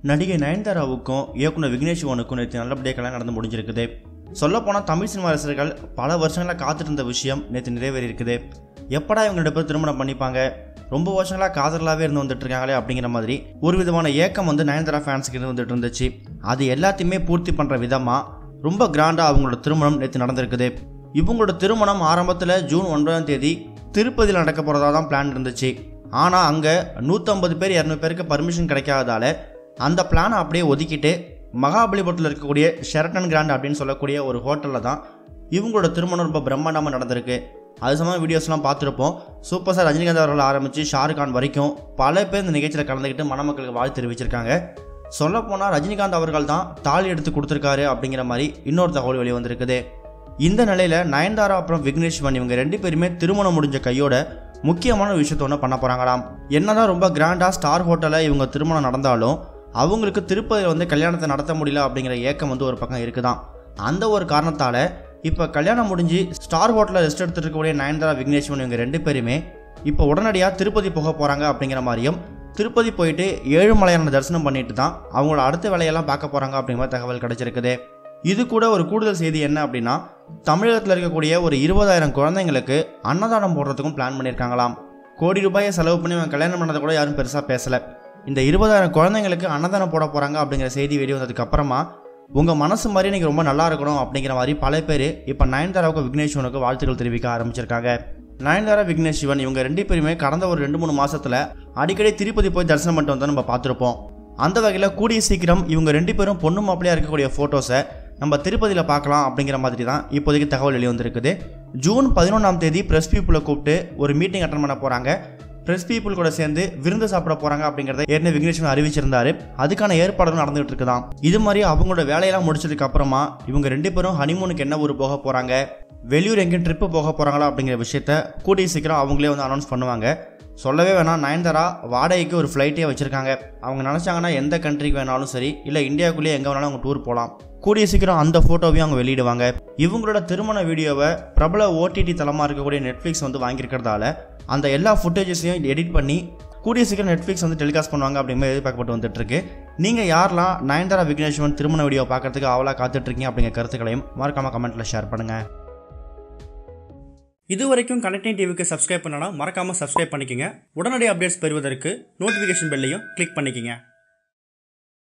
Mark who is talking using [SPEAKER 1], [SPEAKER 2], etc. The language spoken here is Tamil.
[SPEAKER 1] நடிகை நயன்தாராவுக்கும் இயக்குனர் விக்னேஷ் சிவனுக்கும் நேற்று நல்லபடியாக கல்யாணம் நடந்து முடிஞ்சிருக்குது சொல்லப்போனால் தமிழ் சினிமா ரசிகர்கள் பல வருஷங்களாக காத்துட்டு இருந்த விஷயம் நேற்று நிறைவேறி இருக்குது எப்படா இவங்க ரெண்டு பேரும் திருமணம் பண்ணிப்பாங்க ரொம்ப வருஷங்களாக காதலாகவே இருந்து வந்துட்டு இருக்காங்களே அப்படிங்கிற மாதிரி ஒரு விதமான ஏக்கம் வந்து நயன்தாரா ஃபேன்ஸுக்கு இருந்து வந்துட்டு இருந்துச்சு அது எல்லாத்தையுமே பூர்த்தி பண்ணுற விதமாக ரொம்ப கிராண்டாக அவங்களோட திருமணம் நேற்று நடந்திருக்குது இவங்களோட திருமணம் ஆரம்பத்தில் ஜூன் ஒன்பதாம் தேதி திருப்பதியில் நடக்க போகிறதா தான் பிளான் இருந்துச்சு ஆனால் அங்கே நூற்றம்பது பேர் இரநூறு பேருக்கு பர்மிஷன் கிடைக்காததால அந்த பிளானை அப்படியே ஒதுக்கிட்டு மகாபலிபுரத்தில் இருக்கக்கூடிய ஷெரட்டன் கிராண்ட் அப்படின்னு சொல்லக்கூடிய ஒரு ஹோட்டலில் தான் இவங்களோட திருமணம் ரொம்ப பிரம்மாண்டமாக நடந்திருக்கு அது சம்மந்த வீடியோஸ்லாம் பார்த்துருப்போம் சூப்பர் ஸ்டார் ரஜினிகாந்த் அவர்கள் ஆரம்பித்து ஷாருக் கான் வரைக்கும் பல பேர் இந்த நிகழ்ச்சியில் கலந்துக்கிட்டு மணமக்களுக்கு வாழ்த்து தெரிவிச்சிருக்காங்க சொல்லப்போனால் ரஜினிகாந்த் அவர்கள் தான் தாலி எடுத்து கொடுத்துருக்காரு அப்படிங்கிற மாதிரி இன்னொரு தகவல் வெளியே வந்திருக்குது இந்த நிலையில் நயன்தாரா அப்புறம் விக்னேஷ் சிவன் இவங்க ரெண்டு பேருமே திருமணம் முடிஞ்ச கையோட முக்கியமான ஒரு விஷயத்த ஒன்று பண்ண போகிறாங்களாம் என்னதான் ரொம்ப கிராண்டாக ஸ்டார் ஹோட்டலில் இவங்க திருமணம் நடந்தாலும் அவங்களுக்கு திருப்பதியில் வந்து கல்யாணத்தை நடத்த முடியல அப்படிங்கிற ஏக்கம் வந்து ஒரு பக்கம் இருக்குதான் அந்த ஒரு காரணத்தால் இப்போ கல்யாணம் முடிஞ்சு ஸ்டார் ஹோட்டலில் ரெஸ்ட் எடுத்துட்டு இருக்கக்கூடிய நயன்தாரா விக்னேஷ்வன் இவங்க ரெண்டு பேருமே இப்போ உடனடியாக திருப்பதி போக போகிறாங்க அப்படிங்கிற மாதிரியும் திருப்பதி போயிட்டு ஏழுமலையான தரிசனம் பண்ணிட்டு தான் அவங்களோட அடுத்த வேலையெல்லாம் பார்க்க போகிறாங்க அப்படிங்கிற மாதிரி தகவல் கிடைச்சிருக்குது இது கூட ஒரு கூடுதல் செய்தி என்ன அப்படின்னா தமிழகத்தில் இருக்கக்கூடிய ஒரு இருபதாயிரம் குழந்தைங்களுக்கு அன்னதானம் போடுறதுக்கும் பிளான் பண்ணியிருக்காங்களாம் கோடி ரூபாயை செலவு பண்ணி இவங்க கல்யாணம் பண்ணதை கூட யாரும் பெருசாக பேசலை இந்த இருபதாயிரம் குழந்தைங்களுக்கு அன்னதானம் போட போகிறாங்க அப்படிங்கிற செய்தி வெளியே வந்ததுக்கு அப்புறமா உங்கள் மனசு மாதிரி நீங்கள் ரொம்ப நல்லா இருக்கணும் அப்படிங்கிற மாதிரி பல பேர் இப்போ நயன்தாராவுக்கு விக்னேஷ்வனுக்கு வாழ்த்துக்கள் தெரிவிக்க ஆரம்பிச்சிருக்காங்க நயன்தாரா விக்னேஷ் சிவன் இவங்க ரெண்டு பேருமே கடந்த ஒரு ரெண்டு மூணு மாசத்துல அடிக்கடி திருப்பதி போய் தரிசனம் பண்ணிட்டு வந்தோம் நம்ம பார்த்துருப்போம் அந்த வகையில் கூடிய சீக்கிரம் இவங்க ரெண்டு பேரும் பொண்ணு மாப்பிளையா இருக்கக்கூடிய ஃபோட்டோஸை நம்ம திருப்பதியில் பார்க்கலாம் அப்படிங்கிற மாதிரி தான் இப்போதைக்கு தகவல் வெளியே வந்திருக்குது ஜூன் பதினொன்றாம் தேதி ப்ரெஸ் பீப்புளை கூப்பிட்டு ஒரு மீட்டிங் அட்டன் பண்ண போகிறாங்க ப்ரெஸ் பீப்புள் கூட சேர்ந்து விருந்து சாப்பிட போகிறாங்க அப்படிங்கிறத ஏற்கனவே விக்னேஸ்வரன் அறிவிச்சிருந்தாரு அதுக்கான ஏற்பாடுகள் நடந்துகிட்டு இருக்குதாம் இது மாதிரி அவங்களோட வேலையெல்லாம் முடிச்சதுக்கு அப்புறமா இவங்க ரெண்டு பேரும் ஹனிமூனுக்கு என்ன ஊர் போக போகிறாங்க வெளியூர் எங்கேயும் ட்ரிப்பு போக போகிறாங்களா அப்படிங்கிற விஷயத்த கூடிய சீக்கிரம் அவங்களே வந்து அனௌன்ஸ் பண்ணுவாங்க சொல்லவே வேணாம் நயன்தாரா வாடகைக்கு ஒரு ஃப்ளைட்டே வச்சுருக்காங்க அவங்க நினச்சாங்கன்னா எந்த கண்ட்ரிக்கு வேணாலும் சரி இல்லை இந்தியாவுக்குள்ளேயே எங்கே வேணாலும் அவங்க டூர் போகலாம் கூடிய சீக்கிரம் அந்த ஃபோட்டோவையும் அவங்க வெளியிடுவாங்க இவங்களோட திருமண வீடியோவை பிரபல ஓடிடி தளமாக இருக்கக்கூடிய நெட்ஃப்ளிக்ஸ் வந்து வாங்கியிருக்கிறதால அந்த எல்லா ஃபுட்டேஜஸையும் எடிட் பண்ணி கூடிய சீக்கிரம் நெட்ஃப்ளிக்ஸ் வந்து டெலிகாஸ்ட் பண்ணுவாங்க அப்படிங்கிற மாதிரி எதிர்பார்க்கப்பட்டு வந்துட்டு இருக்கு நீங்கள் யாரெல்லாம் நயன்தாரா விக்னேஷ்வன் திருமண வீடியோ பார்க்கறதுக்கு அவளாக காத்துட்ருக்கீங்க அப்படிங்கிற கருத்துக்களையும் மறக்காமல் கமெண்ட்டில் ஷேர் பண்ணுங்கள் இது வரைக்கும் கனெக்டிங் டிவிக்கு சப்ஸ்கிரைப் பண்ணனா மறக்காமல் சப்ஸ்கிரைப் பண்ணிக்கங்க உடனடி அப்டேட்ஸ் பெறுவதற்கு நோட்டிஃபிகேஷன் பெல்லையும் கிளிக் பண்ணிக்கங்க